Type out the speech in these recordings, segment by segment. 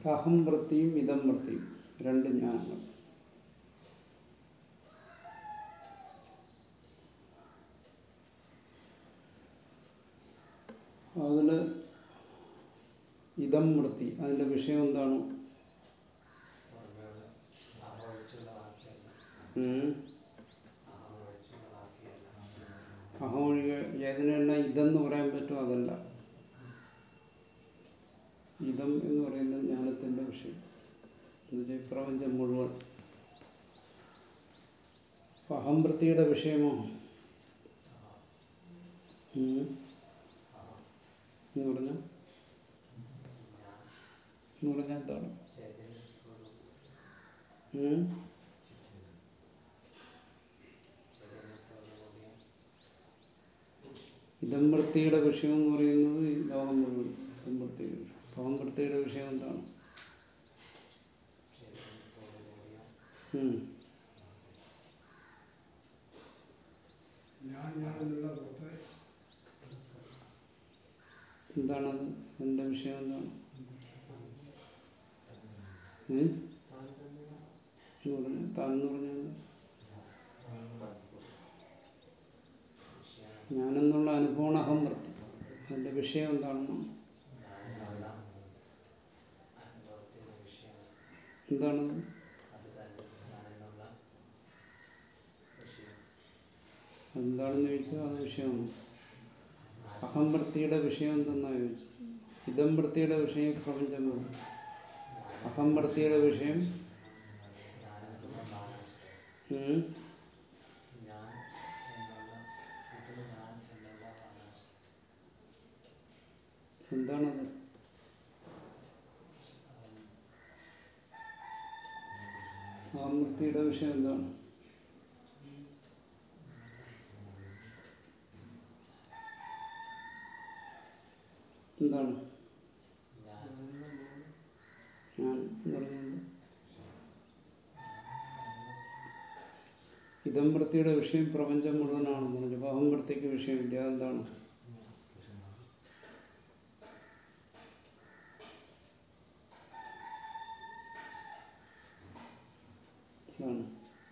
അഹം വൃത്തിയും ഇതം വൃത്തിയും രണ്ട് ജ്ഞാനങ്ങൾ അതിൽ ഇതം വൃത്തി അതിൻ്റെ വിഷയം എന്താണ് ഉം. അഹം ഒഴികെ ഏതിനെല്ലാം ഇതെന്ന് പറയാൻ പറ്റും അതല്ല ഇതം എന്ന് പറയുന്നത് ജ്ഞാനത്തിൻ്റെ വിഷയം എന്നുവെച്ചാൽ ഈ പ്രപഞ്ചം മുഴുവൻ അപ്പൊ അഹംവൃത്തിയുടെ വിഷയമോ ഉം. എന്ന് പറഞ്ഞാൽ എന്ന് പറഞ്ഞാൽ എന്താണ് ഉം? ഇതം വൃത്തിയുടെ വിഷയം എന്ന് പറയുന്നത് ഈ ലോകം മുഴുവൻ ഇതം വൃത്തിയുടെ വിഷയം അഹം വൃത്തിയുടെ വിഷയം എന്താണ് ഉം. ഞാൻ ഞാനെന്നുള്ള പുറത്ത് എന്താണത് അതിൻ്റെ വിഷയം എന്താണ് ഉം? എന്ന് പറഞ്ഞാൽ താൻ എന്ന് പറഞ്ഞാൽ എന്താ? ഞാനെന്നുള്ള അനുഭവമാണ് അഹം വൃത്തി അതിൻ്റെ വിഷയം എന്താണെന്ന് എന്താണത് എന്താണെന്ന് ചോദിച്ചാൽ അത് വിഷയമാണ് അഹം വൃത്തിയുടെ വിഷയം എന്തെന്നാ ചോദിച്ചത് ഇതം വൃത്തിയുടെ വിഷയം പ്രപഞ്ചം മുഴുവൻ. അഹം വൃത്തിയുടെ വിഷയം ഉം, എന്താണത് അഹം വൃത്തിയുടെ വിഷയം എന്താണ് എന്താണ് ഞാൻ എന്ന് പറഞ്ഞത് ഇതം വൃത്തിയുടെ വിഷയം പ്രപഞ്ചം മുഴുവനാണെന്ന് പറഞ്ഞു അപ്പോൾ അഹം വൃത്തിക്ക് വിഷയമില്ല അതെന്താണ് എന്താണ്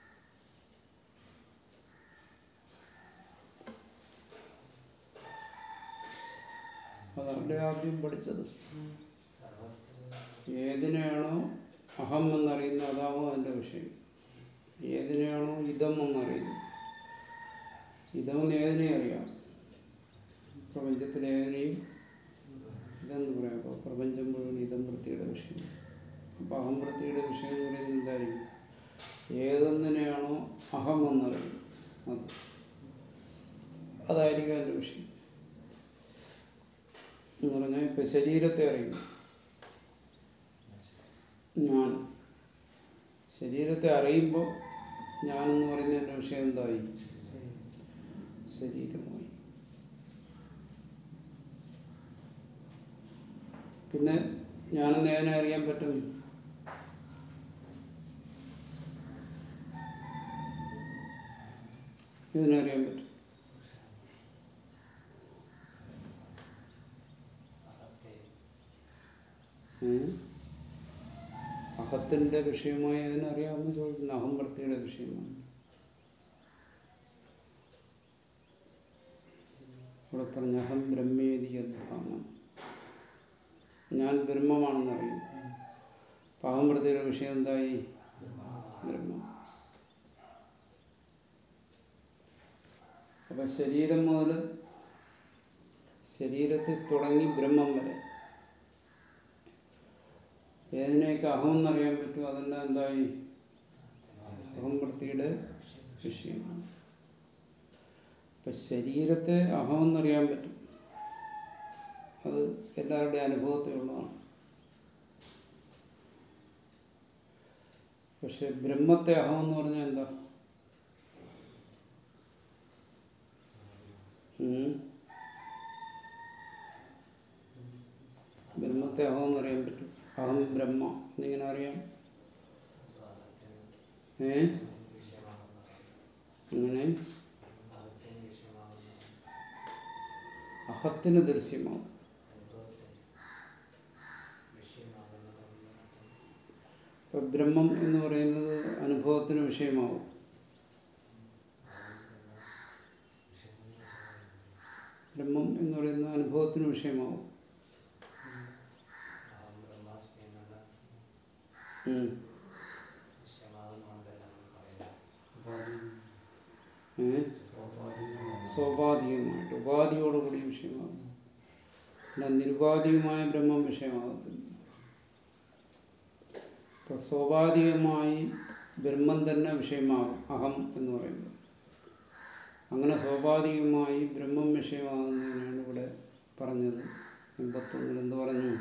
അതവിടെ ആദ്യം പഠിച്ചത് ഏതിനെയാണോ അഹം എന്നറിയുന്നത് അതാവും അതിൻ്റെ വിഷയം ഏതിനെയാണോ ഇതം എന്നറിയുന്നത് ഇതമെന്ന് ഏതിനെ അറിയാം പ്രപഞ്ചത്തിലെ ഏതിനെയും ഇതെന്ന് പറയാം അപ്പോൾ പ്രപഞ്ചം മുഴുവൻ ഇതം വൃത്തിയുടെ വിഷയം അപ്പോൾ അഹം വൃത്തിയുടെ വിഷയം എന്ന് പറയുന്നത് എന്തായിരിക്കും ഏതൊന്നിനെയാണോ അഹം എന്നറിയുന്നത് അത് അതായിരിക്കും അതിൻ്റെ വിഷയം എന്ന് പറഞ്ഞാൽ ഇപ്പം ശരീരത്തെ അറിയും ഞാൻ ശരീരത്തെ അറിയുമ്പോൾ ഞാനെന്ന് പറയുന്നതിൻ്റെ വിഷയം എന്തായി ശരീരമായി പിന്നെ ഞാനെന്ന് ഏതിനെ അറിയാൻ പറ്റും ഇതിനെ അറിയാൻ പറ്റും ഏ? അഹത്തിന്റെ വിഷയമായി അതിനറിയാമെന്ന് ചോദിക്കുന്നു അഹം വൃത്തിയുടെ വിഷയമാണ് ഇവിടെ പറഞ്ഞ അഹം ബ്രഹ്മേതി യദ്ധാനം ഞാൻ ബ്രഹ്മമാണെന്നറിയും അപ്പം അഹം വൃത്തിയുടെ വിഷയം എന്തായി ബ്രഹ്മം അപ്പം ശരീരം മുതൽ ശരീരത്തിൽ തുടങ്ങി ബ്രഹ്മം വരെ ഏതിനെയൊക്കെ അഹം എന്നറിയാൻ പറ്റും അതെല്ലാം എന്തായി അഹം വൃത്തിയുടെ വിഷയമാണ് ഇപ്പം ശരീരത്തെ അഹം എന്നറിയാൻ പറ്റും അത് എല്ലാവരുടെയും അനുഭവത്തിലുള്ളതാണ് പക്ഷെ ബ്രഹ്മത്തെ അഹം എന്ന് പറഞ്ഞാൽ എന്താ ഉം? ബ്രഹ്മത്തെ അഹം എന്നറിയാൻ പറ്റും അഹം ബ്രഹ്മ എന്നിങ്ങനെ അറിയാം ഏ അങ്ങനെ അഹത്തിന് ദൃശ്യമാവും ഇപ്പം ബ്രഹ്മം എന്ന് പറയുന്നത് അനുഭവത്തിന് വിഷയമാവും ബ്രഹ്മം എന്ന് പറയുന്നത് അനുഭവത്തിന് വിഷയമാവും അഹം ബ്രഹ്മാസ്മി എന്നുള്ള ഉം. വിഷയമാകുന്നുണ്ടെല്ലാം പറയുന്നത് ഏ? സ്വാഭാവികമായിട്ട് ഉപാധിയോടുകൂടി വിഷയമാകും അല്ല നിരുപാധികമായ ബ്രഹ്മം വിഷയമാകത്തില്ല ഇപ്പൊ സ്വാഭാവികമായി ബ്രഹ്മം തന്നെ വിഷയമാകും അഹം എന്ന് പറയുമ്പോൾ അങ്ങനെ സ്വാഭാവികമായി ബ്രഹ്മം വിഷയമാകുന്നതിനാണ് ഇവിടെ പറഞ്ഞത് എൺപത്തൊന്നിൽ എന്ത് പറഞ്ഞു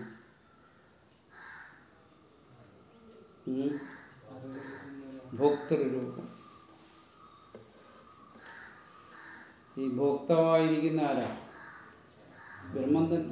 ഉം? ഭോക്തൃരൂപം ഈ ഭോക്താവായിരിക്കുന്ന ആരാ ബ്രഹ്മം തന്നെ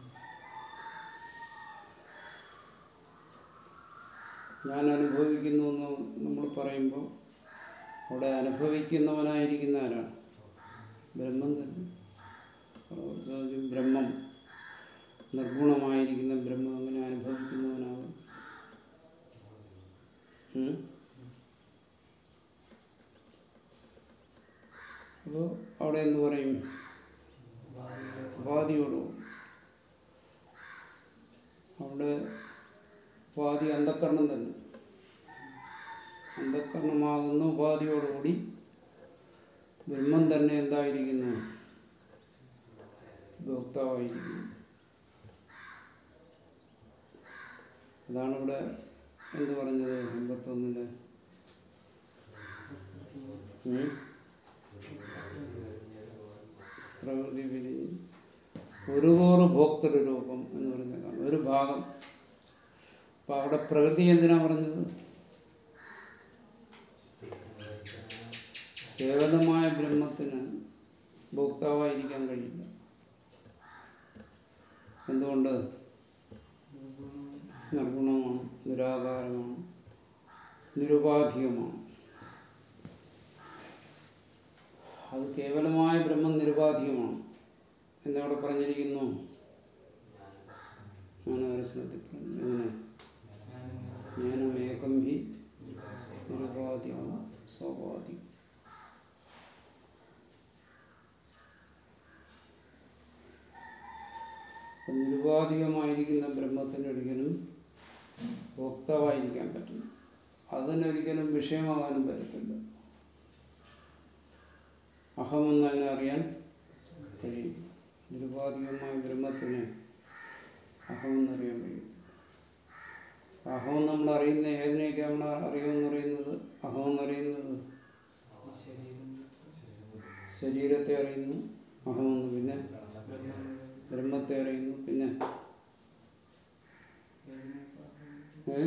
ഞാൻ അനുഭവിക്കുന്നു എന്ന് നമ്മൾ പറയുമ്പോൾ അവിടെ അനുഭവിക്കുന്നവനായിരിക്കുന്ന ആരാണ് ബ്രഹ്മം തന്നെ അപ്പോൾ ചോദ്യം ബ്രഹ്മം നിർഗുണമായിരിക്കുന്ന ബ്രഹ്മം അങ്ങനെ അനുഭവിക്കുന്നവനാകും ഉം? അപ്പോൾ അവിടെ എന്ത് പറയും ഉപാധിയോടും അവിടെ ഉപാധി അന്ധക്കരണം തന്നെ അന്ധക്കരണമാകുന്ന ഉപാധിയോടുകൂടി ബ്രഹ്മം തന്നെ എന്തായിരിക്കുന്നു ഭോക്താവായിരിക്കുന്നു അതാണ് ഇവിടെ എന്ത് പറഞ്ഞത് എൺപത്തൊന്നില് ഉം? പ്രകൃതി പിരിഞ്ഞ് ഒരു കൂറ് ഭോക്തൃരൂപം എന്ന് പറഞ്ഞതാണ് ഒരു ഭാഗം അപ്പൊ അവിടെ പ്രകൃതി എന്തിനാ പറഞ്ഞത് കേവലമായ ബ്രഹ്മത്തിന് ഭോക്താവായിരിക്കാൻ കഴിയില്ല എന്തുകൊണ്ട് നിർഗുണമാണ് നിരാകാരമാണ് നിരുപാധികമാണ് അത് കേവലമായ ബ്രഹ്മം നിരുപാധികമാണ് എന്നവിടെ പറഞ്ഞിരിക്കുന്നു ജ്ഞാനദർശനത്തിൽ പറഞ്ഞു എങ്ങനെ ജ്ഞാനമേകം ഹി നിരുപാധികം സ്വാഭാവികം അപ്പം നിരുപാധികമായിരിക്കുന്ന ബ്രഹ്മത്തിന് ഒരിക്കലും ഭോക്താവായിരിക്കാൻ പറ്റില്ല അതിനൊരിക്കലും വിഷയമാകാനും പറ്റത്തില്ല അഹമെന്ന് അതിനെ അറിയാൻ കഴിയും നിരുപാധികമായ ബ്രഹ്മത്തിന് അഹമെന്നറിയാൻ കഴിയും അഹം നമ്മൾ അറിയുന്ന ഏതിനെയൊക്കെ നമ്മൾ അറിയുമെന്ന് പറയുന്നത് അഹമെന്നറിയുന്നത് ശരീരത്തെ അറിയുന്നു അഹമെന്ന് പിന്നെ ബ്രഹ്മത്തെ അറിയുന്നു പിന്നെ ഏ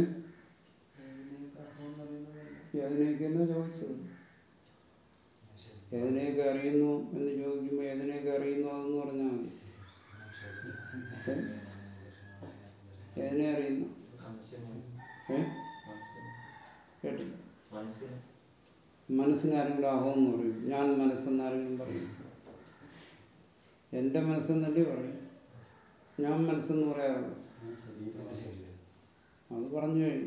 ഏതിനെയൊക്കെ എന്നാ ചോദിച്ചത് ഏതിനെയൊക്കെ അറിയുന്നു എന്ന് ചോദിക്കുമ്പോൾ ഏതിനെയൊക്കെ അറിയുന്നു അതെന്ന് പറഞ്ഞാൽ മതി ഏ? ഏതിനെ അറിയുന്നു ഏ കേട്ടില്ല മനസ്സിന് ആരെങ്കിലും അഹമെന്ന് പറയും ഞാൻ മനസ്സെന്ന് ആരെങ്കിലും പറയും എൻ്റെ മനസ്സെന്നല്ലേ പറയും ഞാൻ മനസ്സെന്ന് പറയാറുള്ളൂ അത് പറഞ്ഞു കഴിഞ്ഞു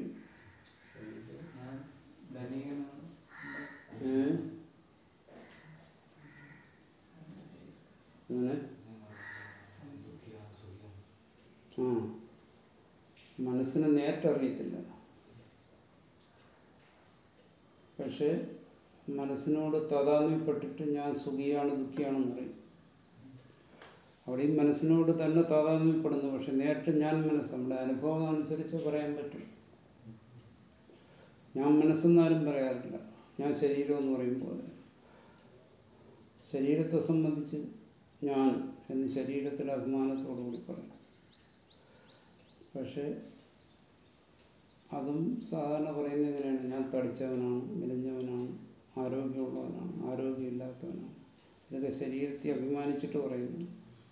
ഏ? അങ്ങനെ ആ മനസ്സിനെ നേരിട്ടറിയത്തില്ല പക്ഷേ മനസ്സിനോട് താതാത്മ്യപ്പെട്ടിട്ട് ഞാൻ സുഖിയാണ് ദുഃഖിയാണെന്ന് പറയും അവിടെയും മനസ്സിനോട് തന്നെ താതാത്മ്യപ്പെടുന്നു പക്ഷെ നേരിട്ട് ഞാൻ മനസ്സ് നമ്മുടെ അനുഭവം അനുസരിച്ച് പറയാൻ പറ്റും ഞാൻ മനസ്സെന്നാരും പറയാറില്ല ഞാൻ ശരീരം എന്ന് പറയുമ്പോൾ ശരീരത്തെ സംബന്ധിച്ച് ഞാൻ എന്ന് ശരീരത്തിലെ അഭിമാനത്തോടു കൂടി പറയും പക്ഷേ അതും സാധാരണ പറയുന്നത് എങ്ങനെയാണ് ഞാൻ തടിച്ചവനാണ് മെലിഞ്ഞവനാണ് ആരോഗ്യമുള്ളവനാണ് ആരോഗ്യമില്ലാത്തവനാണ് ഇതൊക്കെ ശരീരത്തെ അഭിമാനിച്ചിട്ട് പറയുന്നു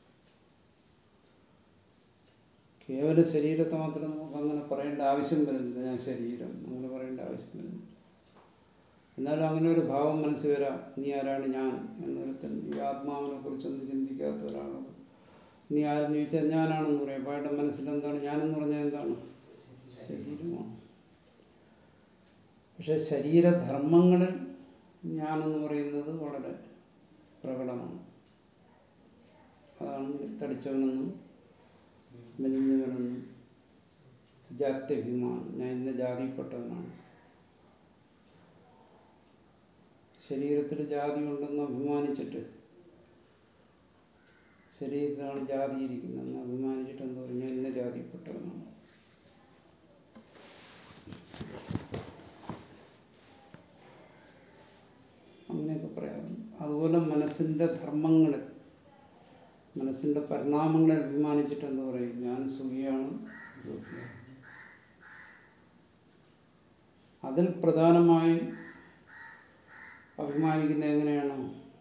കേവല ശരീരത്തെ മാത്രം നമുക്ക് അങ്ങനെ പറയേണ്ട ആവശ്യം വരുന്നില്ല ഞാൻ ശരീരം അങ്ങനെ പറയേണ്ട ആവശ്യം വരുന്നില്ല എന്നാലും അങ്ങനെ ഒരു ഭാവം മനസ്സിൽ വരാം നീ ആരാണ് ഞാൻ എന്നൊരുത്തൻ ഈ ആത്മാവിനെ കുറിച്ചൊന്നും ചിന്തിക്കാത്ത ഒരാളാണ് നീ ആരെന്ന് ചോദിച്ചാൽ ഞാനാണെന്ന് പറയും അപ്പോൾ അയാളുടെ മനസ്സിൽ എന്താണ് ഞാനെന്ന് പറഞ്ഞാൽ എന്താണ് ശരീരമാണ് പക്ഷെ ശരീരധർമ്മങ്ങളിൽ ഞാനെന്ന് പറയുന്നത് വളരെ പ്രകടമാണ് അതാണ് തടിച്ചവനെന്നും മെലിഞ്ഞവനെന്നും ജാത്യഭിമാനം ഞാൻ ഇന്ന ജാതിയിൽപ്പെട്ടവനാണ് ശരീരത്തിൽ ജാതി ഉണ്ടെന്ന് അഭിമാനിച്ചിട്ട് ശരീരത്തിലാണ് ജാതി ഇരിക്കുന്നതെന്ന് അഭിമാനിച്ചിട്ട് എന്താ പറയുക ഞാൻ ഇന്ന ജാതിയിൽപ്പെട്ടവനാണ് അങ്ങനെയൊക്കെ പറയാറുണ്ട് അതുപോലെ മനസ്സിൻ്റെ ധർമ്മങ്ങളിൽ മനസ്സിൻ്റെ പരിണാമങ്ങളെ അഭിമാനിച്ചിട്ട് എന്താ പറയും ഞാൻ സുഖിയാണ് ദുഃഖിയാണ് അതിൽ പ്രധാനമായും അഭിമാനിക്കുന്നത് എങ്ങനെയാണ്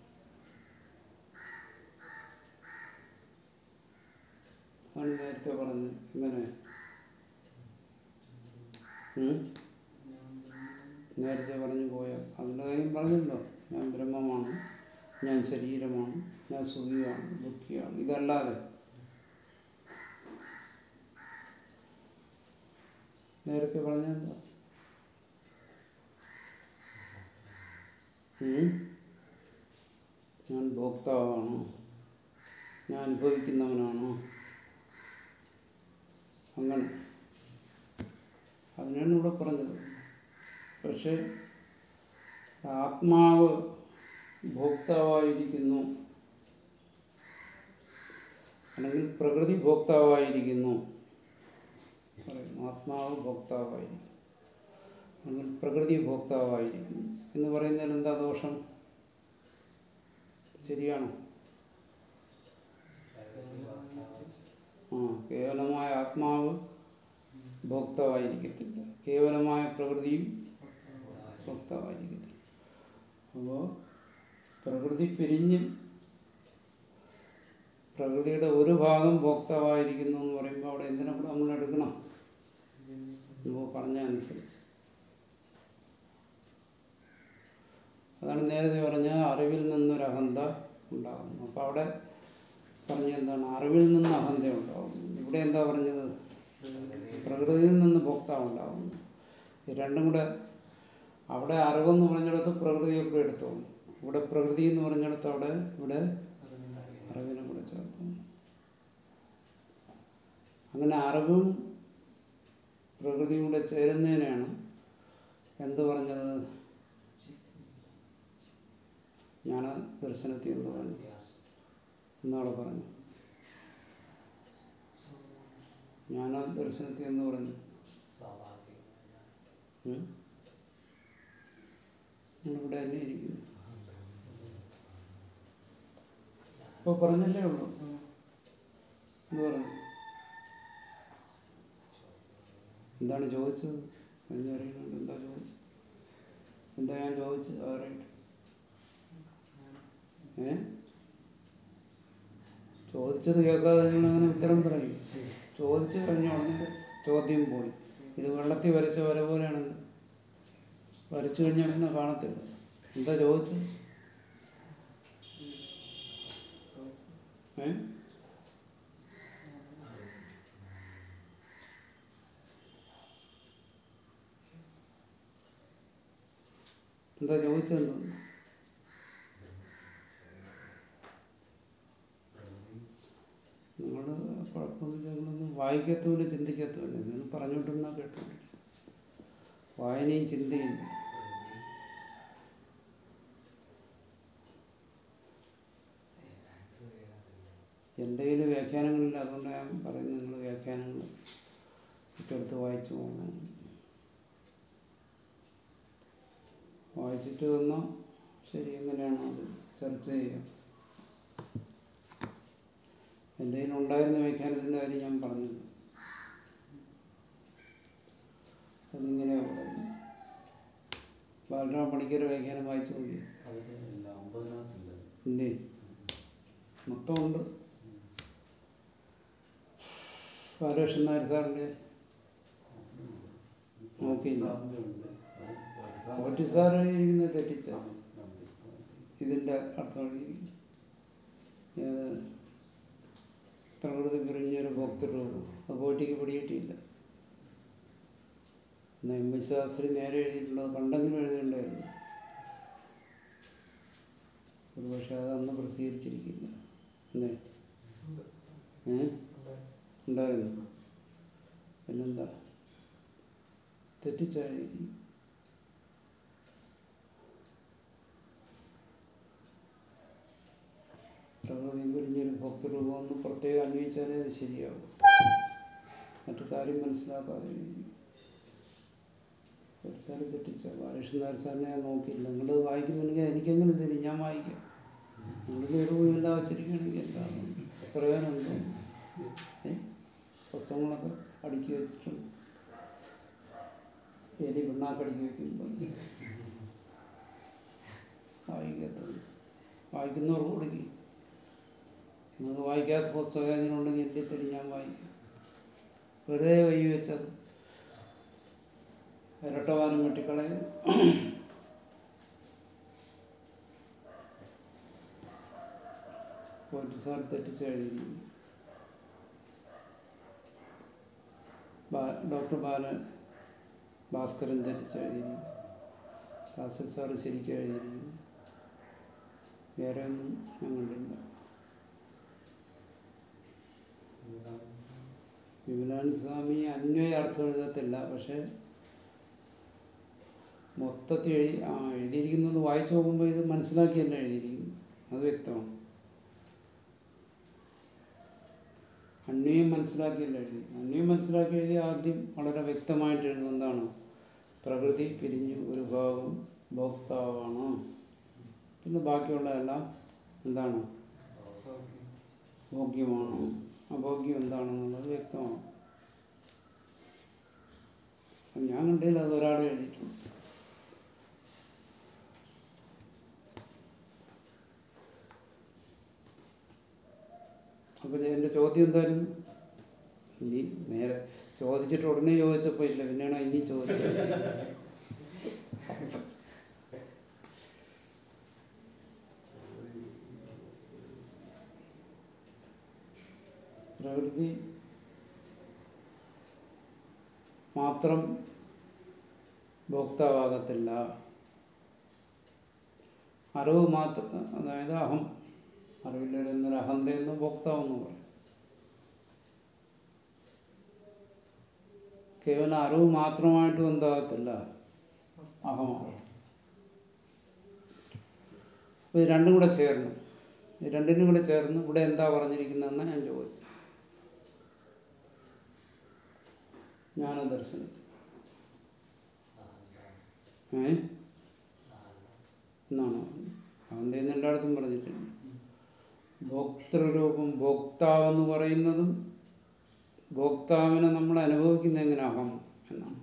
ആണ് നേരത്തെ പറഞ്ഞത് എങ്ങനെ ഉം? നേരത്തെ പറഞ്ഞു പോയ അതിൻ്റെ കാര്യം പറഞ്ഞല്ലോ ഞാൻ ബ്രഹ്മമാണ് ഞാൻ ശരീരമാണ് ഞാൻ സുഖിയാണ് ദുഃഖിയാണ് ഇതല്ലാതെ നേരത്തെ പറഞ്ഞെന്താ ഉം? ഞാൻ ഭോക്താവാണോ ഞാൻ അനുഭവിക്കുന്നവനാണോ അങ്ങനെ അതിനാണ് ഇവിടെ പറഞ്ഞത് പക്ഷെ ആത്മാവ് ഭോക്താവായിരിക്കുന്നു അല്ലെങ്കിൽ പ്രകൃതി ഭോക്താവായിരിക്കുന്നു പറയുന്നു ആത്മാവ് ഭോക്താവായിരിക്കും അല്ലെങ്കിൽ പ്രകൃതി ഭോക്താവായിരിക്കുന്നു എന്ന് പറയുന്നതിൽ എന്താ ദോഷം ശരിയാണോ ആ കേവലമായ ആത്മാവ് ഭോക്താവായിരിക്കത്തില്ല കേവലമായ പ്രകൃതിയും ഭോക്താവായിരിക്കത്തില്ല അപ്പോൾ പ്രകൃതി പിരിഞ്ഞ് പ്രകൃതിയുടെ ഒരു ഭാഗം ഭോക്താവായിരിക്കുന്നു എന്ന് പറയുമ്പോൾ അവിടെ എന്തിനാ കൂടെ നമ്മൾ എടുക്കണം നമ്മൾ പറഞ്ഞ അനുസരിച്ച് അതാണ് നേരത്തെ പറഞ്ഞ അറിവിൽ നിന്നൊരു അഹന്ത ഉണ്ടാകുന്നു അപ്പോൾ അവിടെ പറഞ്ഞ എന്താണ് അറിവിൽ നിന്ന് അഹന്ത ഉണ്ടാകുന്നു ഇവിടെ എന്താ പറഞ്ഞത് പ്രകൃതിയിൽ നിന്ന് ഭോക്താവ് ഉണ്ടാകുന്നു ഈ രണ്ടും കൂടെ അവിടെ അറിവെന്ന് പറഞ്ഞിടത്ത് പ്രകൃതിയെ കൂടെ എടുത്തോളൂ ഇവിടെ പ്രകൃതി എന്ന് പറഞ്ഞിടത്ത് അവിടെ ഇവിടെ അറിവിനെ കൂടെ ചേർത്തു അങ്ങനെ അറിവും പ്രകൃതിയും കൂടെ ചേരുന്നതിനാണ് എന്ത് പറഞ്ഞത് ജ്ഞാന ദർശനത്തിൽ എന്ത് പറഞ്ഞു എന്നവിടെ പറഞ്ഞു ജ്ഞാന ദർശനത്തിൽ എന്ന് പറഞ്ഞു ഉം? നിങ്ങളിവിടെ തന്നെ ഇരിക്കുന്നു ഇപ്പോൾ പറഞ്ഞല്ലേ ഉള്ളൂ എന്ത് പറഞ്ഞു എന്താണ് ചോദിച്ചത് എന്നറിയുന്നുണ്ട് എന്താ ചോദിച്ചത് എന്താ ഞാൻ ചോദിച്ചത് അവരായിട്ട് ഏ ചോദിച്ചത് കേൾക്കാതെ നിങ്ങൾ അങ്ങനെ ഉത്തരം പറയും ചോദിച്ചു കഴിഞ്ഞ ഉടനെ ചോദ്യം പോയി ഇത് വെള്ളത്തിൽ വരച്ച വര പോലെയാണെങ്കിൽ വരച്ചു കഴിഞ്ഞാൽ പിന്നെ കാണത്തില്ല എന്താ ചോദിച്ചത് ഏ എന്താ ചോദിച്ചതെന്തോ നിങ്ങൾ കുഴപ്പമൊന്നും ഞങ്ങളൊന്നും വായിക്കത്തുമില്ല ചിന്തിക്കത്തുമില്ല നിങ്ങൾ പറഞ്ഞുകൊണ്ടിരുന്നാ കേട്ടില്ല വായനയും ചിന്തയും എൻ്റെ കയ്യിൽ വ്യാഖ്യാനങ്ങളില്ല അതുകൊണ്ട് ഞാൻ പറയുന്നത് നിങ്ങൾ വ്യാഖ്യാനങ്ങൾ ഒക്കെ എടുത്ത് വായിച്ചു പോകണം വായിച്ചിട്ട് വന്നാൽ ശരി എങ്ങനെയാണോ അത് ചർച്ച ചെയ്യാം എൻ്റെ കയ്യിൽ ഉണ്ടായിരുന്ന വ്യാഖ്യാനത്തിൻ്റെ കാര്യം ഞാൻ പറഞ്ഞത് അതിങ്ങനെയാണ് പറയുന്നത് ബാലരാമ പണിക്കർ വ്യാഖ്യാനം വായിച്ചു നോക്കി എന്തേ മൊത്തമുണ്ട് ബാലകൃഷ്ണൻ നായർ സാറിൻ്റെ നോക്കിയില്ല ഓറ്റി സാർ എഴുതിയിരിക്കുന്നത് തെറ്റിച്ച ഇതിൻ്റെ അർത്ഥം എഴുതിയിരിക്കുന്നു ഏത് പ്രകൃതി പിരിഞ്ഞൊരു ഭോക്തൃരൂപം അത് പോറ്റിക്ക് പിടികിട്ടിയില്ല എന്നാൽ എം എസ് ശാസ്ത്രി നേരെ എഴുതിയിട്ടുള്ളത് കണ്ടെങ്കിലും എഴുതേണ്ടായിരുന്നു ഒരു പക്ഷെ അത് അന്ന് പ്രസിദ്ധീകരിച്ചിരിക്കില്ല അല്ലേ ഏ ഉണ്ടായിരുന്നു പിന്നെന്താ തെറ്റിച്ചായിരിക്കും പ്രകൃതി പിരിഞ്ഞൊരു ഭക്തരൂപം ഒന്ന് പ്രത്യേകം അന്വയിച്ചാലേ അത് ശരിയാവും മറ്റു കാര്യം മനസ്സിലാക്കാതെ ഇരിക്കും. ഒരു സാറ് തെറ്റിച്ച ബാലകൃഷ്ണൻ സാറിനെ ഞാൻ നോക്കിയില്ല നിങ്ങളത് വായിക്കുന്നുണ്ടെങ്കിൽ എനിക്കെങ്ങനെ തരും ഞാൻ വായിക്കാം നിങ്ങൾ പേരുമില്ല വച്ചിരിക്കുകയാണെങ്കിൽ എന്താണ് പ്രയോജനം ഏ പുസ്തകങ്ങളൊക്കെ അടുക്കി വെച്ചിട്ടുണ്ട് എലി പിണ്ണാക്കടുക്കി വയ്ക്കുമ്പോൾ വായിക്കത്തുള്ളൂ വായിക്കുന്നവർക്ക് കൊടുക്കി നിങ്ങൾക്ക് വായിക്കാത്ത പുസ്തകം എങ്ങനെ ഉണ്ടെങ്കിൽ എൻ്റെ തരി ഞാൻ വായിക്കും വെറുതെ കൈ വെച്ചത് ഇരട്ടവാനം വെട്ടിക്കളയത് പോയിട്ട് സാർ തെറ്റിച്ച് എഴുതിയിരിക്കുന്നു ബാ- ഡോക്ടർ ബാല ഭാസ്കരൻ തെറ്റിച്ച് എഴുതിയിരിക്കുന്നു ശാസ്ത്രി സാറ് ശരിക്കും എഴുതിയിരിക്കുന്നു വേറെ ഒന്നും ഞാൻ കണ്ടില്ല വിമലാനന്ദ സ്വാമി അന്വയ അർത്ഥം എഴുതത്തില്ല പക്ഷെ മൊത്തത്തിൽ എഴുതി ആ എഴുതിയിരിക്കുന്നത് വായിച്ചു നോക്കുമ്പോൾ ഇത് മനസ്സിലാക്കിയല്ല എഴുതിയിരിക്കുന്നത് അത് വ്യക്തമാണ് അന്വയം മനസ്സിലാക്കിയല്ല എഴുതി അന്വയം മനസ്സിലാക്കി എഴുതി ആദ്യം വളരെ വ്യക്തമായിട്ട് എഴുതും എന്താണ് പ്രകൃതി പിരിഞ്ഞു ഒരു ഭാഗം ഭോക്താവാണ് പിന്നെ ബാക്കിയുള്ളതെല്ലാം എന്താണ് ഭോഗ്യമാണ് അഭോഗ്യം എന്താണെന്നുള്ളത് വ്യക്തമാണ് അപ്പം ഞാൻ കണ്ടതിൽ അത് ഒരാൾ എഴുതിയിട്ടുണ്ട് അപ്പം എൻ്റെ ചോദ്യം എന്തായിരുന്നു ഇനി നേരെ ചോദിച്ചിട്ട് ഉടനെ ചോദിച്ചപ്പോൾ ഇല്ല പിന്നെയാണോ ഇനി ചോദിച്ചത് പ്രകൃതി മാത്രം ഭോക്താവാകത്തില്ല അറിവ് മാത്രം അതായത് അഹം അറിവില്ലെന്നൊരു അഹന്തയെന്ന് ഭോക്താവെന്ന് പറയും കേവലം അറിവ് മാത്രമായിട്ടും എന്താകത്തില്ല അഹമാണ് അപ്പോൾ ഇത് രണ്ടും കൂടെ ചേർന്നു ഇത് രണ്ടിനും കൂടെ ചേർന്ന് ഇവിടെ എന്താ പറഞ്ഞിരിക്കുന്നതെന്ന് ഞാൻ ചോദിച്ചു ജ്ഞാനദർശനത്തിൽ ഏ എന്നാണ് അഹന്തയെന്ന് എല്ലായിടത്തും പറഞ്ഞിട്ടുണ്ട് ഭോക്തൃരൂപം ഭോക്താവെന്ന് പറയുന്നതും ഭോക്താവിനെ നമ്മൾ അനുഭവിക്കുന്ന എങ്ങനെ അഹം എന്നാണ്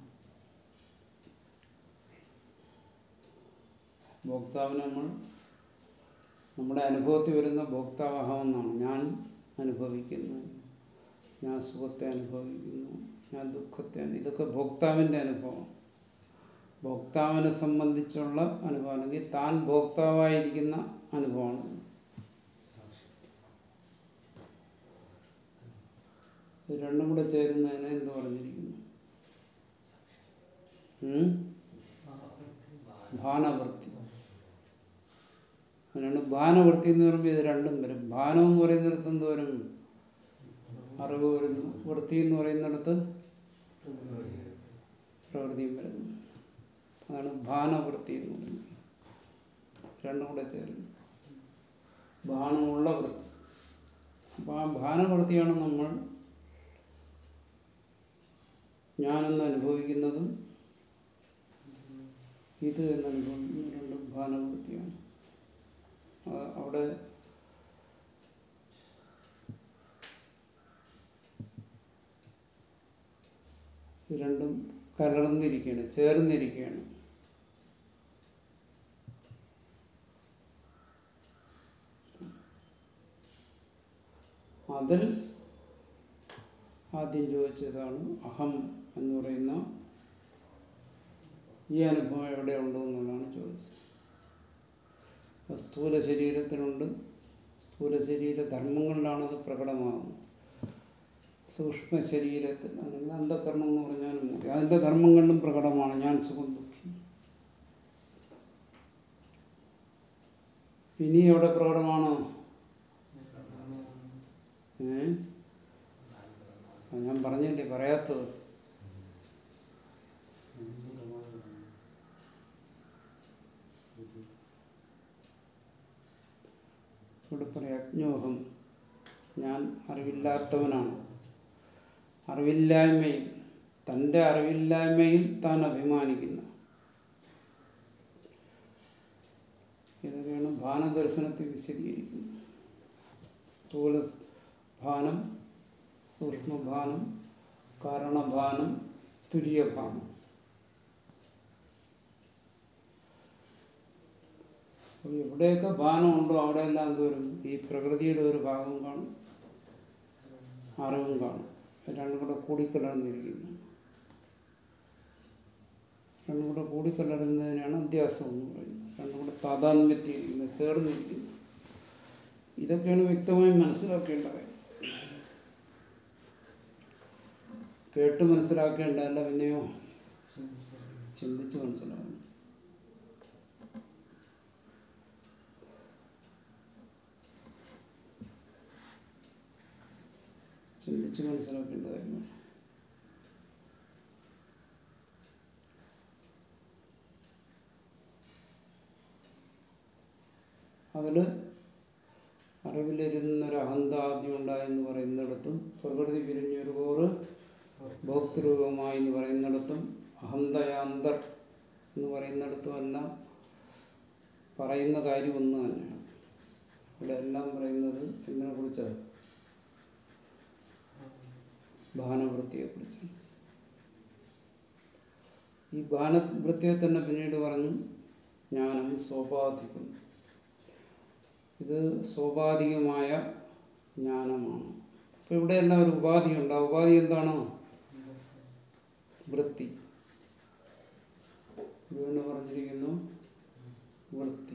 ഭോക്താവിനെ നമ്മൾ നമ്മുടെ അനുഭവത്തിൽ വരുന്ന ഭോക്താവ് അഹം എന്നാണ് ഞാൻ അനുഭവിക്കുന്നു ഞാൻ സുഖത്തെ അനുഭവിക്കുന്നു ഞാൻ ദുഃഖത്തെ അനു- ഇതൊക്കെ ഭോക്താവിൻ്റെ അനുഭവം ഭോക്താവിനെ സംബന്ധിച്ചുള്ള അനുഭവം അല്ലെങ്കിൽ താൻ ഭോക്താവായിരിക്കുന്ന അനുഭവമാണ് ഇത് രണ്ടും കൂടെ ചേരുന്നതിന് എന്ത് പറഞ്ഞിരിക്കുന്നു ഉം? ഭാനവൃത്തി അതിനാണ് ഭാനവൃത്തി എന്ന് പറയുമ്പോൾ ഇത് രണ്ടും വരും ഭാനം എന്ന് പറയുന്നിടത്ത് എന്ത് വരും അറിവ് വരുന്നു വൃത്തി എന്ന് പറയുന്നിടത്ത് പ്രവൃത്തിയും വരുന്നു അതാണ് ഭാനവൃത്തി എന്ന് പറയുന്നത് രണ്ടും കൂടെ ചേരുന്നു ബാണമുള്ള വൃത്തി അപ്പോൾ ആ ഭാനവൃത്തിയാണ് നമ്മൾ ഞാനെന്ന് അനുഭവിക്കുന്നതും ഇത് എന്ന് അനുഭവിക്കുന്ന രണ്ടും ഭാനവൃത്തിയാണ് അത് അവിടെ ഇത് രണ്ടും കലർന്നിരിക്കുകയാണ് ചേർന്നിരിക്കുകയാണ് അതിൽ ആദ്യം ചോദിച്ചതാണ് അഹം എന്ന് പറയുന്ന ഈ അനുഭവം എവിടെ ഉണ്ടോ എന്നുള്ളതാണ് ചോദിച്ചത് അപ്പോൾ സ്ഥൂല ശരീരത്തിനുണ്ട് സ്ഥൂല ശരീര ധർമ്മങ്ങളിലാണ് അത് പ്രകടമാകുന്നത് സൂക്ഷ്മ ശരീരത്തിൽ അല്ലെങ്കിൽ അന്ധകരണം എന്ന് പറഞ്ഞാലും മതി അതിൻ്റെ ധർമ്മം കണ്ടും പ്രകടമാണ് ഞാൻ സുഖം ദുഃഖി ഇനി എവിടെ പ്രകടമാണ് ഏ അത് ഞാൻ പറഞ്ഞില്ലേ പറയാത്തത് ഇവിടെ പറയാം അജ്ഞോഹം ഞാൻ അറിവില്ലാത്തവനാണ് അറിവില്ലായ്മയിൽ തൻ്റെ അറിവില്ലായ്മയിൽ താൻ അഭിമാനിക്കുന്നു ഇതൊക്കെയാണ് ഭാനദർശനത്തെ വിശദീകരിക്കുന്നത് സ്ഥൂല ഭാനം സൂക്ഷ്മഭാനം കാരണഭാനം തുര്യഭാനം അപ്പോൾ എവിടെയൊക്കെ ഭാനമുണ്ടോ അവിടെയെല്ലാം എന്തോരും ഈ പ്രകൃതിയുടെ ഒരു ഭാഗം കാണും അറിവും കാണും രണ്ടും കൂടെ കൂടിക്കലർന്നിരിക്കുന്നു രണ്ടും കൂടെ കൂടിക്കലർന്നതിനാണ് അധ്യാസം എന്ന് പറയുന്നത് രണ്ടും കൂടെ താതാത്മ്യത്തിയിരിക്കുന്നത് ചേർന്നിരിക്കുന്നു ഇതൊക്കെയാണ് വ്യക്തമായി മനസ്സിലാക്കേണ്ടത് കേട്ട് മനസ്സിലാക്കേണ്ടതല്ല പിന്നെയോ ചിന്തിച്ച് മനസ്സിലാക്കണം ചിന്തിച്ച് മനസ്സിലാക്കേണ്ട കാര്യമാണ് അതിൽ അറിവിലിരുന്നൊരു അഹന്ത ആദ്യം ഉണ്ടായെന്ന് പറയുന്നിടത്തും പ്രകൃതി പിരിഞ്ഞൊരു കോറ് ഭോക്തൃരൂപമായി എന്ന് പറയുന്നിടത്തും അഹന്തയാന്തർ എന്ന് പറയുന്നിടത്തും എല്ലാം പറയുന്ന കാര്യം ഒന്ന് തന്നെയാണ് ഇവിടെ എല്ലാം പറയുന്നത് എന്തിനെ കുറിച്ചാണ് ഭാനവൃത്തിയെക്കുറിച്ചാണ് ഈ ഭാനവൃത്തിയെ തന്നെ പിന്നീട് പറഞ്ഞു ജ്ഞാനം സോപാധികം ഇത് സോപാധികമായ ജ്ഞാനമാണ് അപ്പോൾ ഇവിടെ എല്ലാം ഒരു ഉപാധിയുണ്ട് ആ ഉപാധി എന്താണ് വൃത്തി ഗുരുവിനെ പറഞ്ഞിരിക്കുന്നു വൃത്തി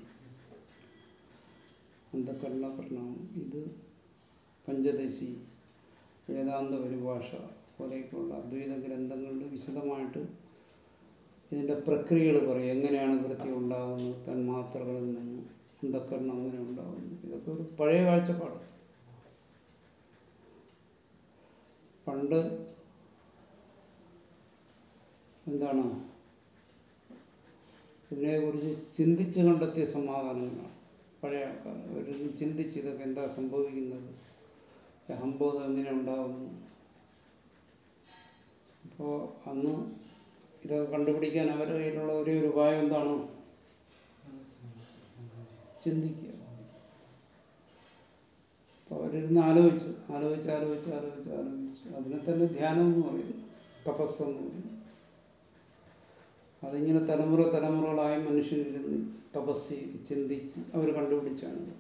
അന്ധക്കരണ പരിണാമം ഇത് പഞ്ചദശി വേദാന്ത പരിഭാഷ പോലെയൊക്കെയുള്ള അദ്വൈത ഗ്രന്ഥങ്ങളിൽ വിശദമായിട്ട് ഇതിൻ്റെ പ്രക്രിയകൾ പറയും എങ്ങനെയാണ് വൃത്തി ഉണ്ടാകുന്നത് തന്മാത്രകളിൽ നിന്ന് അന്ധക്കരണം അങ്ങനെ ഉണ്ടാകുന്നു ഇതൊക്കെ ഒരു പഴയ കാഴ്ചപ്പാട് പണ്ട് എന്താണ് ഇതിനെക്കുറിച്ച് ചിന്തിച്ച് കണ്ടെത്തിയ സമാധാനങ്ങളാണ് പഴയ ആൾക്കാർ അവരൊന്നും ചിന്തിച്ച് ഇതൊക്കെ എന്താ സംഭവിക്കുന്നത് അഹംബോധം എങ്ങനെ ഉണ്ടാകുന്നു അപ്പോൾ അന്ന് ഇതൊക്കെ കണ്ടുപിടിക്കാൻ അവരുടെ കയ്യിലുള്ള ഒരേ ഒരു ഉപായം എന്താണ് ചിന്തിക്കുക അപ്പോൾ അവരിരുന്ന് ആലോചിച്ച് ആലോചിച്ച് ആലോചിച്ച് ആലോചിച്ച് ആലോചിച്ച് അതിനെ തന്നെ ധ്യാനം എന്ന് പറയുന്നു തപസ്സെന്ന് പറയുന്നു അതിങ്ങനെ തലമുറ തലമുറകളായി മനുഷ്യനിരുന്ന് തപസ് ചെയ്ത് ചിന്തിച്ച് അവർ കണ്ടുപിടിച്ചാണ് ഇതൊക്കെ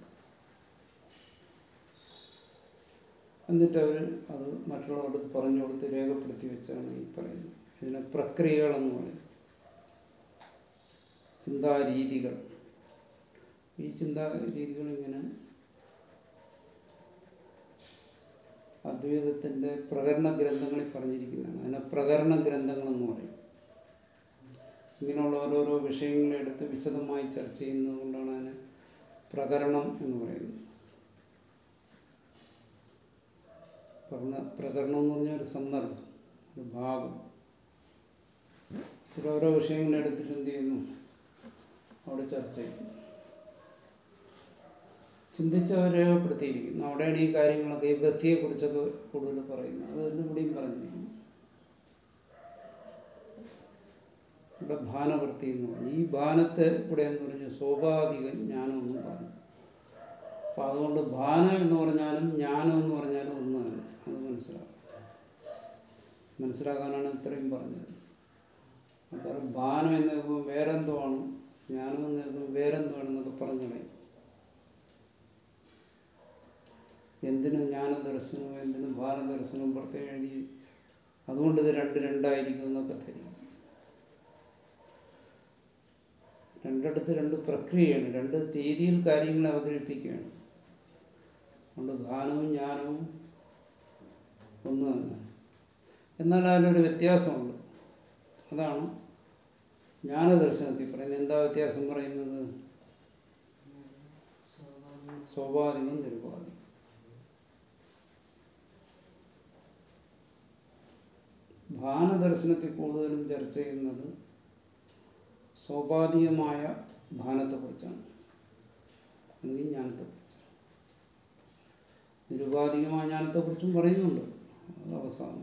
എന്നിട്ട് അവർ അത് മറ്റുള്ളവർക്ക് പറഞ്ഞു കൊടുത്ത് രേഖപ്പെടുത്തി വെച്ചാണ് ഈ പറയുന്നത് ഇതിനെ പ്രക്രിയകളെന്ന് പറയും ചിന്താരീതികൾ ഈ ചിന്താരീതികൾ ഇങ്ങനെ അദ്വൈതത്തിൻ്റെ പ്രകരണ ഗ്രന്ഥങ്ങളിൽ പറഞ്ഞിരിക്കുന്നതാണ് അതിനെ പ്രകരണ ഗ്രന്ഥങ്ങളെന്ന് പറയും ഇങ്ങനെയുള്ള ഓരോരോ വിഷയങ്ങളെടുത്ത് വിശദമായി ചർച്ച ചെയ്യുന്നത് കൊണ്ടാണ് അതിന് പ്രകരണം എന്ന് പറയുന്നത് പറഞ്ഞ പ്രകരണം എന്ന് പറഞ്ഞാൽ ഒരു സന്ദർഭം ഒരു ഭാഗം ഇതിൽ ഓരോ വിഷയങ്ങൾ എടുത്തിട്ട് എന്ത് ചെയ്യുന്നു അവിടെ ചർച്ച ചെയ്യുന്നു ചിന്തിച്ചവർ രേഖപ്പെടുത്തിയിരിക്കുന്നു അവിടെയാണ് ഈ കാര്യങ്ങളൊക്കെ ഈ ബദ്ധിയെക്കുറിച്ചൊക്കെ കൂടുതൽ പറയുന്നത് അത് തന്നെ ഇവിടെയും പറഞ്ഞിരിക്കുന്നു ഇവിടെ ഭാനവൃത്തി എന്ന് പറഞ്ഞു ഈ ഭാനത്തെ ഇവിടെ എന്ന് പറഞ്ഞു സ്വാഭാവിക ജ്ഞാനം എന്ന് പറഞ്ഞു അപ്പം അതുകൊണ്ട് ഭാനം എന്ന് പറഞ്ഞാലും ജ്ഞാനം എന്ന് പറഞ്ഞാലും ഒന്ന് തന്നെ അത് മനസ്സിലാവും മനസ്സിലാക്കാനാണ് ഇത്രയും പറഞ്ഞത് അപ്പോൾ ഭാനം എന്ന് കേൾക്കുമ്പോൾ വേറെന്തോ ആണ് ജ്ഞാനം എന്ന് കേൾക്കുമ്പോൾ വേറെന്തോ ആണെന്നൊക്കെ പറഞ്ഞു കളയും എന്തിന് ജ്ഞാനദർശനവും എന്തിന് ഭാനദർശനവും പ്രത്യേകം എഴുതി അതുകൊണ്ട് ഇത് രണ്ട് രണ്ടായിരിക്കും എന്നൊക്കെ തരും രണ്ടിടത്ത് രണ്ട് പ്രക്രിയയാണ് രണ്ട് രീതിയിൽ കാര്യങ്ങൾ അവതരിപ്പിക്കുകയാണ് അതുകൊണ്ട് ഭാനവും ജ്ഞാനവും ഒന്ന് തന്നെ എന്നാൽ അതിലൊരു വ്യത്യാസമുണ്ട് അതാണ് ജ്ഞാനദർശനത്തിൽ പറയുന്നത് എന്താ വ്യത്യാസം പറയുന്നത് സ്വാഭാവികം നിരുപാധികം ഭാനദർശനത്തിൽ കൂടുതലും ചർച്ച ചെയ്യുന്നത് സ്വാഭാവികമായ ഭാനത്തെക്കുറിച്ചാണ് അല്ലെങ്കിൽ ജ്ഞാനത്തെക്കുറിച്ചാണ് നിരുപാധികമായ ജ്ഞാനത്തെക്കുറിച്ചും പറയുന്നുണ്ട് അത് അവസാനം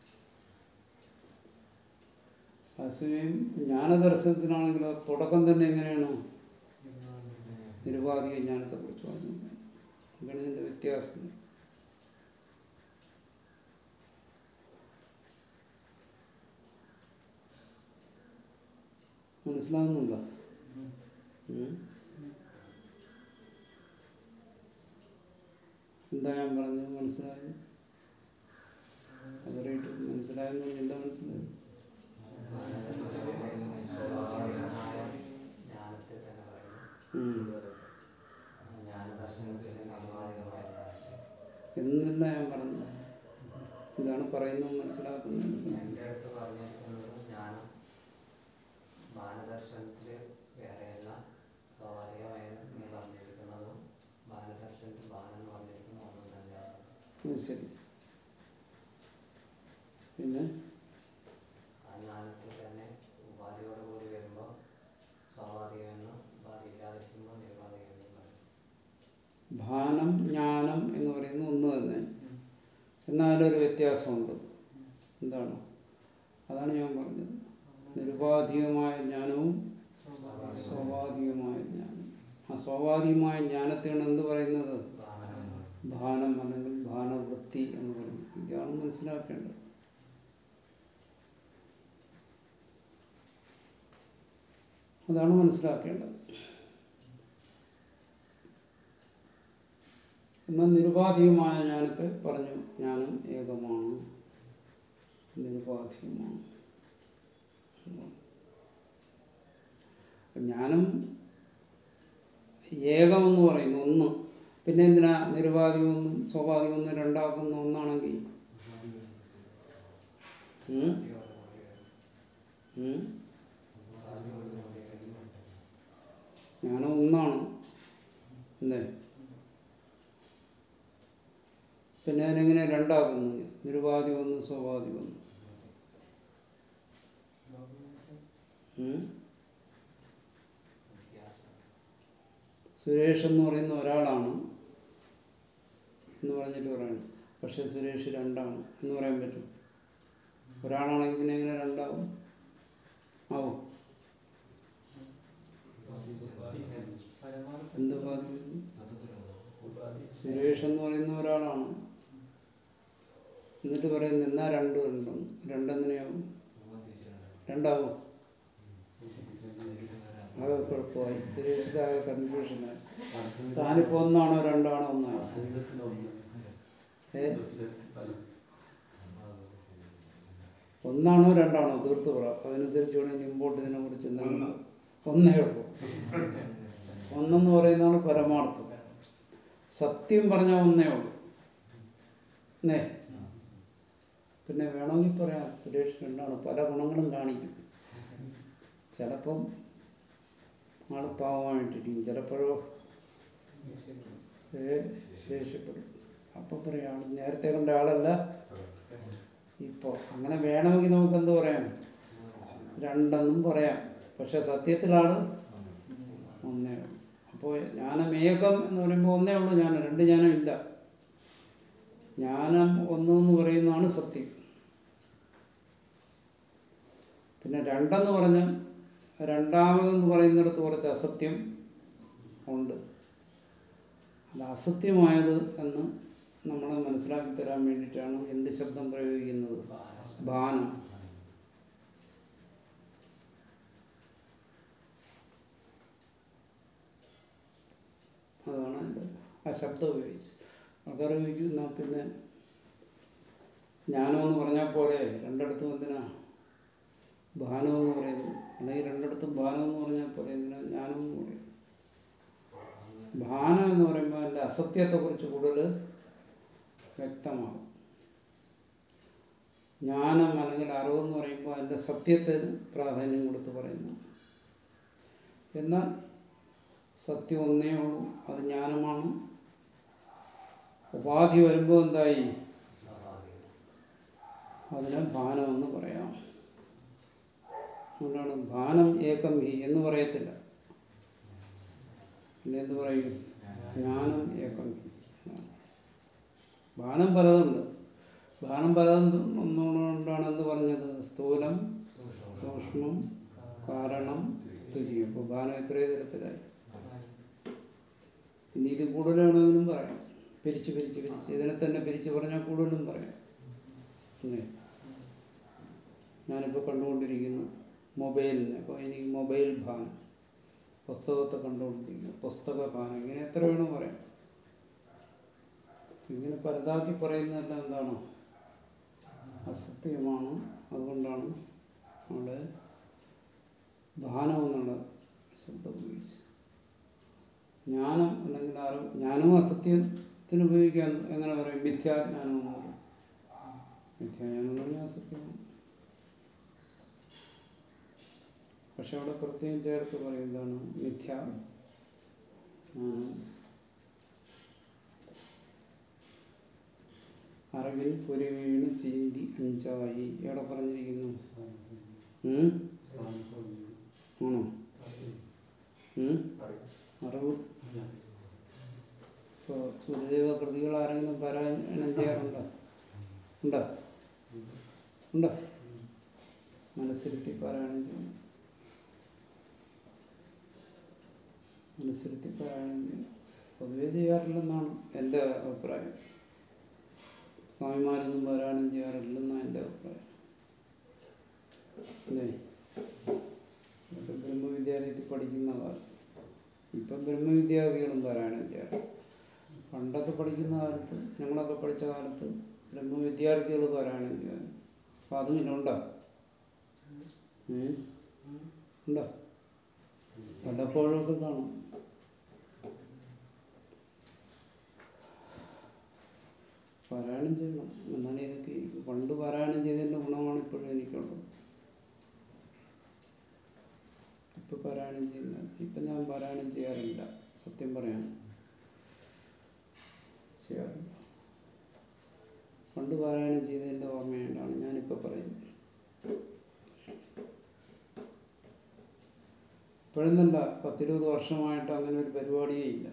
അതേസമയം ജ്ഞാനദർശനത്തിനാണെങ്കിൽ അത് തുടക്കം തന്നെ എങ്ങനെയാണ് നിരുപാധിക ജ്ഞാനത്തെക്കുറിച്ച് പറഞ്ഞു അങ്ങനെ ഇതിൻ്റെ വ്യത്യാസം മനസ്സിലാകുന്നുണ്ടോ ഉം? എന്താ ഞാൻ പറഞ്ഞത് മനസ്സിലായത് അതറിയിട്ട് മനസ്സിലായെന്ന് പറഞ്ഞാൽ എന്താ മനസ്സിലായത് സ്വാഭാവികമായ ജ്ഞാനത്തെ തന്നെ പറയുന്നു ഉം. ജ്ഞാനദർശനത്തിൽ നിർവാധികമായ ജ്ഞാനത്തെ എന്നല്ല ഞാൻ പറഞ്ഞത് ഇതാണ് പറയുന്നത് മനസ്സിലാക്കുന്നത് എൻ്റെ അടുത്ത് പറഞ്ഞിരിക്കുന്നത് ജ്ഞാനം ബാലദർശനത്തിൽ വേറെയല്ല സ്വാഭാവികമായി നീ പറഞ്ഞിരിക്കുന്നതും ബാലദർശനത്തിൽ ബാലൻ എന്ന് പറഞ്ഞിരിക്കുന്ന ഒന്നും തന്നെയാണ് അത് ശരി പിന്നെ ആ ജ്ഞാനത്തിൽ തന്നെ ഉപാധിയോട് കൂടി വരുമ്പോൾ സ്വാഭാവികമെന്നും ഉപാധി ഇല്ലാതിരിക്കുമ്പോൾ നിർവാധികമെന്നും പറയും ഭാനം ജ്ഞാനം എന്ന് പറയുന്നത് ഒന്ന് തന്നെ എന്നാലൊരു വ്യത്യാസമുണ്ട് എന്താണ് അതാണ് ഞാൻ പറഞ്ഞത് നിരുപാധികമായ ജ്ഞാനവും സ്വാഭാവികമായ ജ്ഞാനം ആ സ്വാഭാവികമായ ജ്ഞാനത്തെയാണ് എന്ത് പറയുന്നത് ഭാനം അല്ലെങ്കിൽ ഭാനവൃത്തി എന്ന് പറയുന്നത് ഇതാണ് മനസ്സിലാക്കേണ്ടത് അതാണ് മനസ്സിലാക്കേണ്ടത് എന്നാൽ നിരുപാധികമായ ജ്ഞാനത്തെ പറഞ്ഞു ജ്ഞാനം ഏകമാണ് നിരുപാധികമാണ് ജ്ഞാനം ഏകമെന്ന് പറയുന്നു ഒന്ന് പിന്നെ എന്തിനാ നിരുപാധികമൊന്നും സ്വാഭാവികമൊന്നും രണ്ടാക്കുന്ന ഒന്നാണെങ്കിൽ ഉം? ഉം? ജ്ഞാനം ഒന്നാണ് അല്ലേ പിന്നെ അതിനെങ്ങനെ രണ്ടാക്കുന്നു നിരുപാധികം ഒന്ന് സ്വാഭാവികം ഒന്ന് ഉം? വ്യത്യാസം സുരേഷ് എന്ന് പറയുന്ന ഒരാളാണ് എന്ന് പറഞ്ഞിട്ട് പറയണം പക്ഷെ സുരേഷ് രണ്ടാണ് എന്ന് പറയാൻ പറ്റും ഒരാളാണെങ്കിൽ പിന്നെ എങ്ങനെ രണ്ടാവും ആവും എന്ത് ബാധിക്കുന്നു സുരേഷ് എന്ന് പറയുന്ന ഒരാളാണ് എന്നിട്ട് പറയുന്നത് എന്നാ രണ്ടും രണ്ടും രണ്ടെങ്ങനെയാവും രണ്ടാവും ആകെ കുഴപ്പമായി സുരേഷിന് ആകെ കൺഫ്യൂഷനായി താനിപ്പോ ഒന്നാണോ രണ്ടാണോ ഒന്നാണോ ഏ ഒന്നാണോ രണ്ടാണോ തീർത്ത് പറ അതനുസരിച്ച് വേണമെങ്കിൽ മുമ്പോട്ട് ഇതിനെ കുറിച്ച് എന്തെങ്കിലും ഒന്നേ ഉള്ളൂ ഒന്നെന്ന് പറയുന്നതാണ് പരമാർത്ഥം സത്യം പറഞ്ഞാൽ ഒന്നേ ഉള്ളൂ എന്നേ പിന്നെ വേണമെങ്കിൽ പറയാം സുരേഷ് രണ്ടാണ് പല ഗുണങ്ങളും കാണിക്കും ചിലപ്പം ആള് പാവമായിട്ടിരിക്കും ചിലപ്പോഴോ ഏ, ശേഷപ്പെടും അപ്പൊ പറയാം ആള് നേരത്തെ കണ്ട ആളല്ല ഇപ്പോൾ അങ്ങനെ വേണമെങ്കിൽ നമുക്ക് എന്ത് പറയാം രണ്ടെന്നും പറയാം പക്ഷെ സത്യത്തിലാണ് ഒന്നേ ഉള്ളൂ അപ്പോൾ ജ്ഞാനം ഏകം എന്ന് പറയുമ്പോൾ ഒന്നേ ഉള്ളൂ ജ്ഞാനം രണ്ട് ജ്ഞാനം ഇല്ല ജ്ഞാനം ഒന്ന് എന്ന് പറയുന്നതാണ് സത്യം പിന്നെ രണ്ടെന്ന് പറഞ്ഞാൽ രണ്ടാമതെന്ന് പറയുന്നിടത്ത് കുറച്ച് അസത്യം ഉണ്ട് അത് അസത്യമായത് എന്ന് നമ്മളെ മനസ്സിലാക്കി തരാൻ വേണ്ടിയിട്ടാണ് എന്ത് ശബ്ദം പ്രയോഗിക്കുന്നത് ബാനം അതാണ് അതിൻ്റെ ആ ശബ്ദം ഉപയോഗിച്ച് ആൾക്കാർ ഉപയോഗിക്കുന്ന പിന്നെ ജ്ഞാനം എന്ന് പറഞ്ഞാൽ പോലെ രണ്ടിടത്തും എന്തിനാ ഭാനം എന്ന് പറയുന്നത് അല്ലെങ്കിൽ രണ്ടിടത്തും ഭാനം എന്ന് പറഞ്ഞാൽ പോലെ എന്തിനാ ജ്ഞാനം എന്ന് പറയും ഭാനം എന്ന് പറയുമ്പോൾ അതിൻ്റെ അസത്യത്തെക്കുറിച്ച് കൂടുതൽ വ്യക്തമാകും ജ്ഞാനം അല്ലെങ്കിൽ അറിവെന്ന് പറയുമ്പോൾ അതിൻ്റെ സത്യത്തിന് പ്രാധാന്യം കൊടുത്ത് പറയുന്നു എന്നാൽ സത്യം ഒന്നേ ഉള്ളൂ അത് ജ്ഞാനമാണ് ഉപാധി വരുമ്പോൾ എന്തായി സ്വാഭാവികം അതിനെ ഭാനമെന്ന് പറയാം അതുകൊണ്ടാണ് ഭാനം ഏകം ഹി എന്ന് പറയത്തില്ല പിന്നെ എന്ത് പറയും ജ്ഞാനം ഏകം ഹി എന്നാണ്. ഭാനം പലതുണ്ട് ഭാനം പലതും ഒന്നുകൊണ്ടാണ് എന്ത് പറഞ്ഞത് സ്ഥൂലം സൂക്ഷ്മം കാരണം തുര്യം അപ്പോൾ ഭാനം എത്രയോ തരത്തിലായി ഇനി ഇത് കൂടുതലാണെങ്കിലും പറയാം പിരിച്ച് പിരിച്ച് പിരിച്ച് ഇതിനെ തന്നെ പിരിച്ച് പറഞ്ഞാൽ കൂടുതലും പറയാം അല്ലേ ഞാനിപ്പോൾ കണ്ടുകൊണ്ടിരിക്കുന്നു മൊബൈലിന് അപ്പോൾ എനിക്ക് മൊബൈൽ ഭാനം പുസ്തകത്തെ കണ്ടുകൊണ്ടിരിക്കുന്നു പുസ്തക ഭാനം ഇങ്ങനെ എത്ര വേണം പറയാം ഇങ്ങനെ പലതാക്കി പറയുന്നതെല്ലാം എന്താണ് അസത്യമാണ് അതുകൊണ്ടാണ് അവിടെ ഭാനം എന്നുള്ള ശബ്ദം ഉപയോഗിച്ചത് ജ്ഞാനം അല്ലെങ്കിൽ അറിവ് ജ്ഞാനവും അസത്യത്തിന് ഉപയോഗിക്കാൻ എങ്ങനെ പറയും മിഥ്യാജ്ഞാനം എന്ന് പറയും മിഥ്യാജ്ഞാനം എന്ന് പറഞ്ഞാൽ അസത്യമാണ് പക്ഷെ അവിടെ പ്രത്യേകം ചേർത്ത് പറയും എന്താണ് മിഥ്യ ജ്ഞാനം അറിവിൽ പുരവീണ് ചീന്തി അഞ്ചായി എവിടെ പറഞ്ഞിരിക്കുന്നു ഉം? ആണോ ഉം? അറിവ് ഇപ്പോൾ ഗുരുദേവ കൃതികൾ ആരെങ്കിലും പാരായണം ചെയ്യാറുണ്ടോ ഉണ്ടോ ഉണ്ടോ മനസ്സിരുത്തി പാരായണം ചെയ്യണം മനസ്സിരുത്തി പാരായണം ചെയ്യണം പൊതുവെ ചെയ്യാറില്ലെന്നാണ് എൻ്റെ അഭിപ്രായം സ്വാമിമാരൊന്നും പാരായണം ചെയ്യാറില്ലെന്നാണ് എൻ്റെ അഭിപ്രായം അല്ലേ ഇതൊക്കെ ബ്രഹ്മവിദ്യാലയത്തിൽ പഠിക്കുന്ന കാലം ഇപ്പം ബ്രഹ്മവിദ്യാർത്ഥികളും പാരായണം ചെയ്യാറ് പണ്ടൊക്കെ പഠിക്കുന്ന കാലത്ത് ഞങ്ങളൊക്കെ പഠിച്ച കാലത്ത് ബ്രഹ്മവിദ്യാർത്ഥികൾ പാരായണം ചെയ്യാൻ അപ്പം അതും ഇല്ലുണ്ടോ ഉം? ഉണ്ടോ വല്ലപ്പോഴും ഒക്കെ കാണും പാരായണം ചെയ്യണം എന്നാലേ ഇതൊക്കെ ഇരിക്കും. പണ്ട് പാരായണം ചെയ്തതിൻ്റെ ഗുണമാണ് ഇപ്പോഴും എനിക്കുള്ളത് ഇപ്പം പാരായണം ചെയ്യുന്ന ഇപ്പം ഞാൻ പാരായണം ചെയ്യാറില്ല സത്യം പറയാൻ ചെയ്യാറില്ല പണ്ട് പാരായണം ചെയ്തതിൻ്റെ ഓർമ്മയുണ്ടാണ് ഞാനിപ്പോൾ പറയുന്നത് ഇപ്പോഴെന്നല്ല പത്തിരുപത് വർഷമായിട്ട് അങ്ങനെ ഒരു പരിപാടിയേ ഇല്ല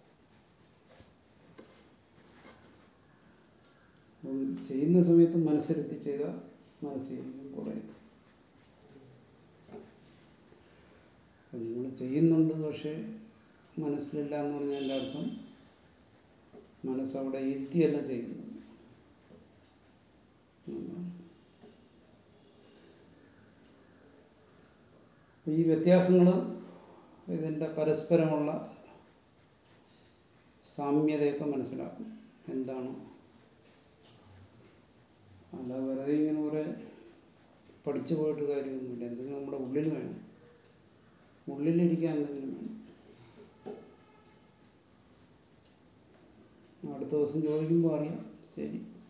അപ്പം ചെയ്യുന്ന സമയത്ത് മനസ്സിരുത്തി ചെയ്ത മനസ്സിരിക്കും കുറേ അപ്പം നിങ്ങൾ ചെയ്യുന്നുണ്ട് പക്ഷേ മനസ്സിലില്ല എന്ന് പറഞ്ഞതിൻ്റെ അർത്ഥം മനസ്സവിടെ ഇരുത്തിയല്ല ചെയ്യുന്നത് എന്നാണ്. അപ്പോൾ ഈ വ്യത്യാസങ്ങൾ ഇതിൻ്റെ പരസ്പരമുള്ള സാമ്യതയൊക്കെ മനസ്സിലാക്കും എന്താണ് അല്ല വെറുതെ ഇങ്ങനെ കുറെ പഠിച്ചു പോയിട്ട് കാര്യമൊന്നുമില്ല എന്തെങ്കിലും നമ്മുടെ ഉള്ളിൽ വേണം ഉള്ളിലിരിക്കാൻ എന്തെങ്കിലും വേണം അടുത്ത ദിവസം ചോദിക്കുമ്പോൾ അറിയാം ശരി